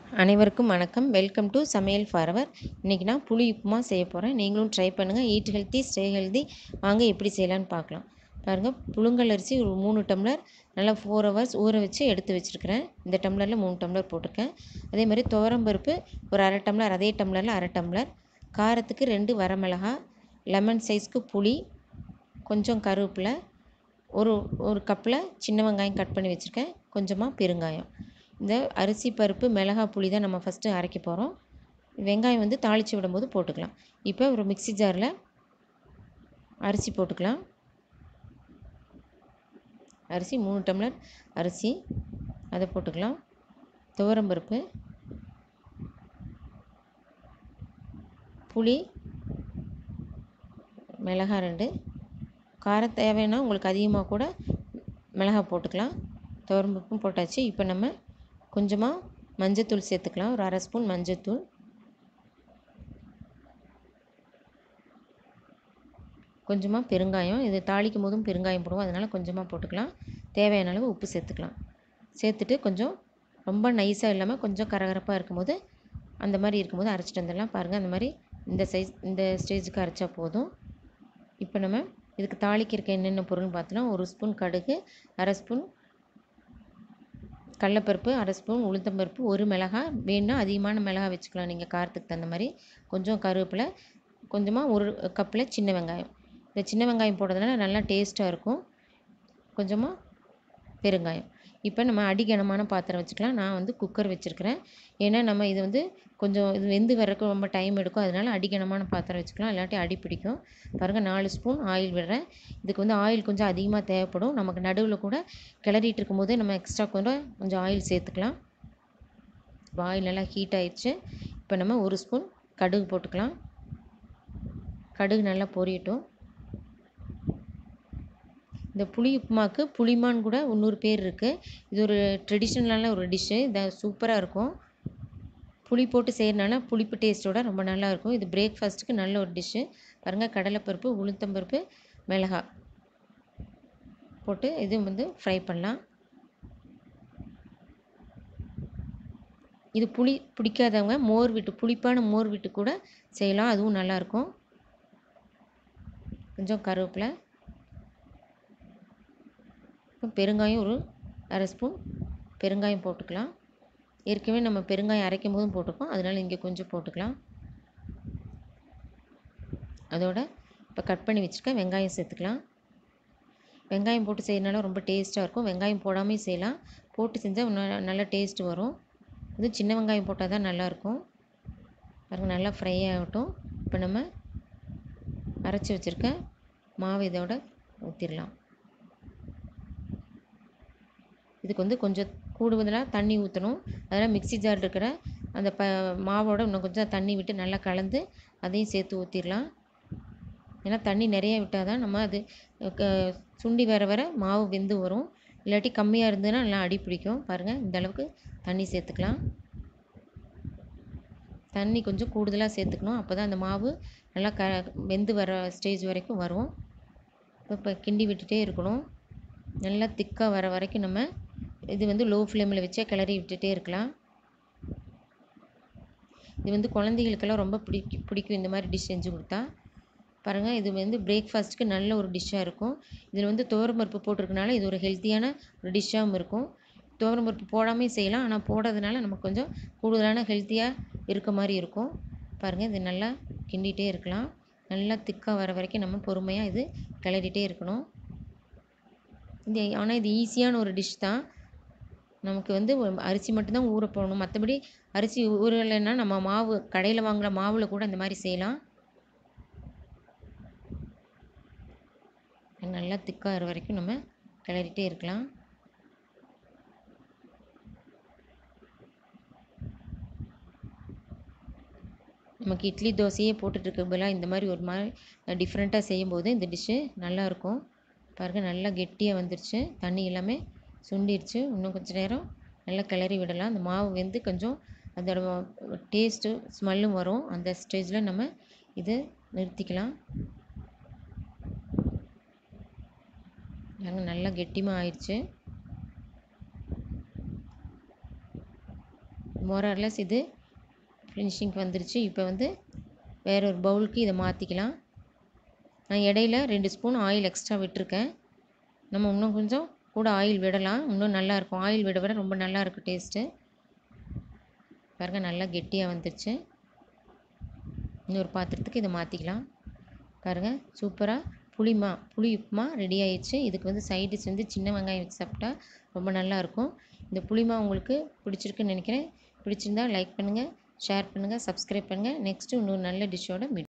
அனைவருக்கும் வணக்கம் welcome to சமையல் ஃபாரவர் இன்றைக்கி நான் புளி உப்புமா செய்ய போகிறேன் நீங்களும் ட்ரை பண்ணுங்கள் ஈட் ஹெல்த்தி ஸ்டே ஹெல்த்தி வாங்க எப்படி செய்யலான்னு பார்க்கலாம் பாருங்கள் புழுங்கல் அரிசி ஒரு மூணு டம்ளர் நல்லா ஃபோர் ஹவர்ஸ் ஊற வச்சு எடுத்து வச்சுருக்கிறேன் இந்த டம்ளரில் மூணு டம்ளர் போட்டிருக்கேன் அதே மாதிரி துவரம்பருப்பு ஒரு அரை டம்ளர் அதே டம்ளரில் அரை டம்ளர் காரத்துக்கு ரெண்டு வரமிளகா லெமன் சைஸ்க்கு புளி கொஞ்சம் கருவேப்பிலை ஒரு ஒரு கப்பில் சின்ன வெங்காயம் கட் பண்ணி வச்சுருக்கேன் கொஞ்சமாக பெருங்காயம் இந்த அரிசி பருப்பு மிளகா புளி தான் நம்ம ஃபஸ்ட்டு அரைக்க போகிறோம் வெங்காயம் வந்து தாளித்து விடும்போது போட்டுக்கலாம் இப்போ ஒரு மிக்சி ஜாரில் அரிசி போட்டுக்கலாம் அரிசி மூணு டம்ளர் அரிசி அதை போட்டுக்கலாம் துவரம்பருப்பு புளி மிளகா ரெண்டு காரம் தேவைன்னா உங்களுக்கு அதிகமாக கூட மிளகா போட்டுக்கலாம் துவரம்பருப்பும் போட்டாச்சு இப்போ நம்ம கொஞ்சமாக மஞ்சத்தூள் சேர்த்துக்கலாம் ஒரு அரை ஸ்பூன் மஞ்சத்தூள் கொஞ்சமாக பெருங்காயம் இது தாளிக்கும் போதும் பெருங்காயம் போடுவோம் அதனால் கொஞ்சமாக போட்டுக்கலாம் தேவையான அளவு உப்பு சேர்த்துக்கலாம் சேர்த்துட்டு கொஞ்சம் ரொம்ப நைஸாக இல்லாமல் கொஞ்சம் கரகரப்பாக இருக்கும்போது அந்த மாதிரி இருக்கும்போது அரைச்சிட்டு வந்துடலாம் பாருங்கள் அந்த மாதிரி இந்த சைஸ் இந்த ஸ்டேஜுக்கு அரைச்சா போதும் இப்போ நம்ம இதுக்கு தாளிக்கிறக்க என்னென்ன பொருள்னு பார்த்தோன்னா ஒரு ஸ்பூன் கடுகு அரை ஸ்பூன் கடலப்பருப்பு அரை ஸ்பூன் உளுத்தம்பருப்பு ஒரு மிளகாய் வேணுன்னா அதிகமான மிளகாய் வச்சுக்கலாம் நீங்கள் காரத்துக்கு தகுந்த மாதிரி கொஞ்சம் கருவேப்பிலை கொஞ்சமாக ஒரு கப்பில் சின்ன வெங்காயம் இந்த சின்ன வெங்காயம் போடுறதுனால நல்லா டேஸ்ட்டாக இருக்கும் கொஞ்சமாக பெருங்காயம் இப்போ நம்ம அடிகனமான பாத்திரம் வச்சுக்கலாம் நான் வந்து குக்கர் வச்சுருக்கிறேன் ஏன்னா நம்ம இது வந்து கொஞ்சம் இது வெந்து வரக்கு ரொம்ப டைம் எடுக்கும் அதனால் அடிகனமான பாத்திரம் வச்சுக்கலாம் இல்லாட்டி அடி பிடிக்கும் பாருங்கள் நாலு ஸ்பூன் ஆயில் விடுறேன் இதுக்கு வந்து ஆயில் கொஞ்சம் அதிகமாக தேவைப்படும் நமக்கு நடுவில் கூட கிளறிட்டு இருக்கும்போது நம்ம எக்ஸ்ட்ரா கூட கொஞ்சம் ஆயில் சேர்த்துக்கலாம் இப்போ ஆயில் நல்லா ஹீட் ஆயிடுச்சு இப்போ நம்ம ஒரு ஸ்பூன் கடுகு போட்டுக்கலாம் கடுகு நல்லா பொரியட்டும் இந்த புளி உப்புமாக்கு புளிமான் கூட இன்னொரு பேர் இருக்குது இது ஒரு ட்ரெடிஷ்னலான ஒரு டிஷ்ஷு இது சூப்பராக இருக்கும் புளி போட்டு செய்கிறனால புளிப்பு டேஸ்ட்டோட ரொம்ப நல்லாயிருக்கும் இது பிரேக்ஃபாஸ்ட்டுக்கு நல்ல ஒரு டிஷ்ஷு பாருங்கள் கடலைப்பருப்பு உளுத்தம்பருப்பு மிளகா போட்டு இது வந்து ஃப்ரை பண்ணலாம் இது புளி பிடிக்காதவங்க மோர் விட்டு புளிப்பான மோர் விட்டு கூட செய்யலாம் அதுவும் நல்லாயிருக்கும் கொஞ்சம் கருவேப்பிலை பெருங்காயம் ஒரு அரை ஸ்பூன் பெருங்காயம் போட்டுக்கலாம் ஏற்கனவே நம்ம பெருங்காயம் அரைக்கும் போதும் போட்டிருக்கோம் அதனால் இங்கே கொஞ்சம் போட்டுக்கலாம் அதோட இப்போ கட் பண்ணி வச்சுருக்க வெங்காயம் சேர்த்துக்கலாம் வெங்காயம் போட்டு செய்யறதுனால ரொம்ப டேஸ்ட்டாக இருக்கும் வெங்காயம் போடாமல் செய்யலாம் போட்டு செஞ்சால் நல்ல டேஸ்ட் வரும் இது சின்ன வெங்காயம் போட்டால் தான் நல்லாயிருக்கும் பாருங்கள் நல்லா ஃப்ரை ஆகட்டும் இப்போ நம்ம அரைச்சி வச்சுருக்க மாவு இதோட ஊற்றிடலாம் இதுக்கு வந்து கொஞ்சம் கூடுதலாக தண்ணி ஊற்றணும் அதனால் மிக்சி ஜார் இருக்கிற அந்த ப மாவோட இன்னும் கொஞ்சம் தண்ணி விட்டு நல்லா கலந்து அதையும் சேர்த்து ஊற்றிடலாம் ஏன்னா தண்ணி நிறைய விட்டால் தான் நம்ம அது சுண்டி வர வர மாவு வெந்து வரும் இல்லாட்டி கம்மியாக இருந்ததுன்னா நல்லா அடி பிடிக்கும் பாருங்கள் இந்த அளவுக்கு தண்ணி சேர்த்துக்கலாம் தண்ணி கொஞ்சம் கூடுதலாக சேர்த்துக்கணும் அப்போ தான் அந்த மாவு நல்லா க வெந்து வர ஸ்டேஜ் வரைக்கும் வரும் இப்போ கிண்டி விட்டுட்டே இருக்கணும் நல்லா திக்காக வர வரைக்கும் நம்ம இது வந்து லோ ஃப்ளேமில் வச்சே கிளறி விட்டுட்டே இருக்கலாம் இது வந்து குழந்தைகளுக்கெல்லாம் ரொம்ப பிடிக்கும் பிடிக்கும் இந்த மாதிரி டிஷ் செஞ்சு கொடுத்தா பாருங்கள் இது வந்து பிரேக்ஃபாஸ்ட்டுக்கு நல்ல ஒரு டிஷ்ஷாக இருக்கும் இதில் வந்து துவரம்பருப்பு போட்டிருக்கனால இது ஒரு ஹெல்த்தியான ஒரு டிஷ்ஷாகவும் இருக்கும் துவரம்பருப்பு போடாமல் செய்யலாம் ஆனால் போடுறதுனால நமக்கு கொஞ்சம் கூடுதலான ஹெல்த்தியாக இருக்க மாதிரி இருக்கும் பாருங்கள் இது நல்லா கிண்டிகிட்டே இருக்கலாம் நல்லா திக்காக வர வரைக்கும் நம்ம பொறுமையாக இது கிளறிட்டே இருக்கணும் இந்த ஆனால் இது ஈஸியான ஒரு டிஷ் தான் நமக்கு வந்து அரிசி மட்டும்தான் ஊற போடணும் மற்றபடி அரிசி ஊறலைன்னா நம்ம மாவு கடையில் வாங்குகிற மாவில் கூட இந்த மாதிரி செய்யலாம் நல்லா திக்காகிற வரைக்கும் நம்ம கிளறிட்டே இருக்கலாம் நமக்கு இட்லி தோசையே போட்டுட்ருக்க பதிலாக இந்த மாதிரி ஒரு மாதிரி டிஃப்ரெண்ட்டாக செய்யும்போது இந்த டிஷ்ஷு நல்லாயிருக்கும் பாருங்கள் நல்லா கெட்டியாக வந்துருச்சு தண்ணி எல்லாமே சுண்டிடுச்சு இன்னும் கொஞ்சம் நேரம் நல்லா கிளறி விடலாம் அந்த மாவு வெந்து கொஞ்சம் அதோட டேஸ்ட்டு ஸ்மெல்லும் வரும் அந்த ஸ்டேஜில் நம்ம இது நிறுத்திக்கலாம் நல்லா கெட்டிமாக ஆயிடுச்சு மொரர்லெஸ் இது ஃபினிஷிங்க்கு வந்துருச்சு இப்போ வந்து வேற ஒரு பவுலுக்கு இதை மாற்றிக்கலாம் நான் இடையில ரெண்டு ஸ்பூன் ஆயில் எக்ஸ்ட்ரா விட்டிருக்கேன் நம்ம இன்னும் கொஞ்சம் கூட ஆயில் விடலாம் இன்னும் நல்லாயிருக்கும் ஆயில் விட விட ரொம்ப நல்லா இருக்கும் டேஸ்ட்டு பாருங்கள் நல்லா கெட்டியாக வந்துருச்சு இன்னொரு பாத்திரத்துக்கு இதை மாற்றிக்கலாம் பாருங்கள் சூப்பராக புளிமா புளி உப்புமா ரெடி ஆயிடுச்சு இதுக்கு வந்து சைட் டிஷ் வந்து சின்ன வெங்காயம் வச்சு சாப்பிட்டா ரொம்ப நல்லாயிருக்கும் இந்த புளிமா உங்களுக்கு பிடிச்சிருக்குன்னு நினைக்கிறேன் பிடிச்சிருந்தா லைக் பண்ணுங்கள் ஷேர் பண்ணுங்கள் சப்ஸ்கிரைப் பண்ணுங்கள் நெக்ஸ்ட்டு இன்னொரு நல்ல டிஷ்ஷோட மீட்